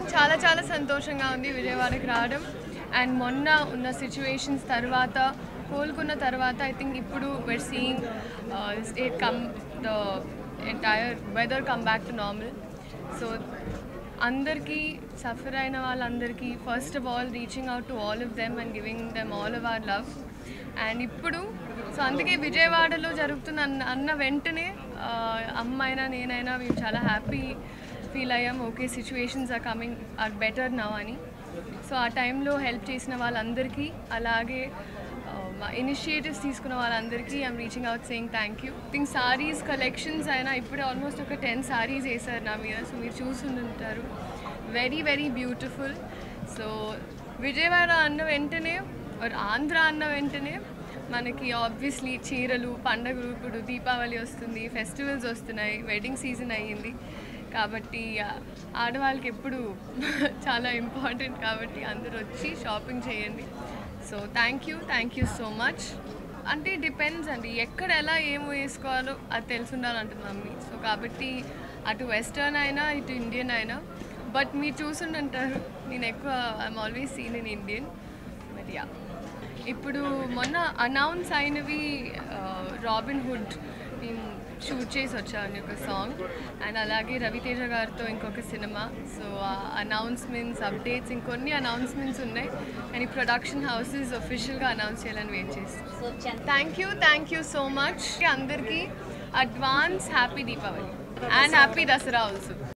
చాలా చాలా సంతోషంగా ఉంది విజయవాడకి రావడం అండ్ మొన్న ఉన్న సిచ్యువేషన్స్ తర్వాత కోలుకున్న తర్వాత ఐ థింక్ ఇప్పుడు we're seeing state come the entire weather come back to normal so అందరికీ సఫర్ అయిన వాళ్ళందరికీ first of all reaching out to all of them and giving them all of our love and ఇప్పుడు so అందుకే విజయవాడలో జరుగుతున్న అన్న అన్న వెంటనే ఆ, అమ్మైనా నేనైనా మేము చాలా హ్యాపీ ఫీల్ అయ్యాం okay situations are coming are better now అని సో ఆ టైంలో హెల్ప్ చేసిన వాళ్ళందరికీ అలాగే ఆ, మా ఇనిషియేటివ్స్ తీసుకున్న వాళ్ళందరికీ I'm reaching out saying thank you think saris collections అయినా ఇప్పుడే ఆల్మోస్ట్ ఒక టెన్ సారీస్ వేసారు నా మీద సో మీరు చూస్తుంటారు very very beautiful so Vijayawada అన్న వెంటనే or ఆంధ్ర అన్న వెంటనే మనకి ఆబ్వియస్లీ చీరలు పండగలు ఇప్పుడు దీపావళి వస్తుంది ఫెస్టివల్స్ వస్తున్నాయి వెడ్డింగ్ సీజన్ అయ్యింది కాబట్టి ఆ, ఆడవాళ్ళకి ఎప్పుడు చాలా ఇంపార్టెంట్ కాబట్టి అందరూ వచ్చి షాపింగ్ చేయండి so thank you thank you so much అంటే డిపెండ్స్ అండి ఎక్కడ ఎలా ఏం వేసుకోవాలో అది తెలిసి ఉండాలంటుంది మమ్మీ సో కాబట్టి అటు వెస్టర్న్ అయినా ఇటు ఇండియన్ అయినా బట్ మీరు చూసుండంటారు నేను ఎక్కువ I'm always seen in Indian but yeah ఇప్పుడు మొన్న అనౌన్స్ అయినవి రాబిన్ హుడ్ మేము షూట్ చేసి వచ్చాను ఒక సాంగ్ అండ్ అలాగే రవితేజ గారితో ఇంకొక సినిమా సో అనౌన్స్మెంట్స్ అప్డేట్స్ ఇంకొన్ని అనౌన్స్మెంట్స్ ఉన్నాయి అండ్ ఈ ప్రొడక్షన్ హౌసెస్ ఒఫిషియల్గా అనౌన్స్ చేయాలని వెయిట్ చేస్తాం so Chandra thank you thank you so much అందరికీ advance happy Deepavali and happy Dasara also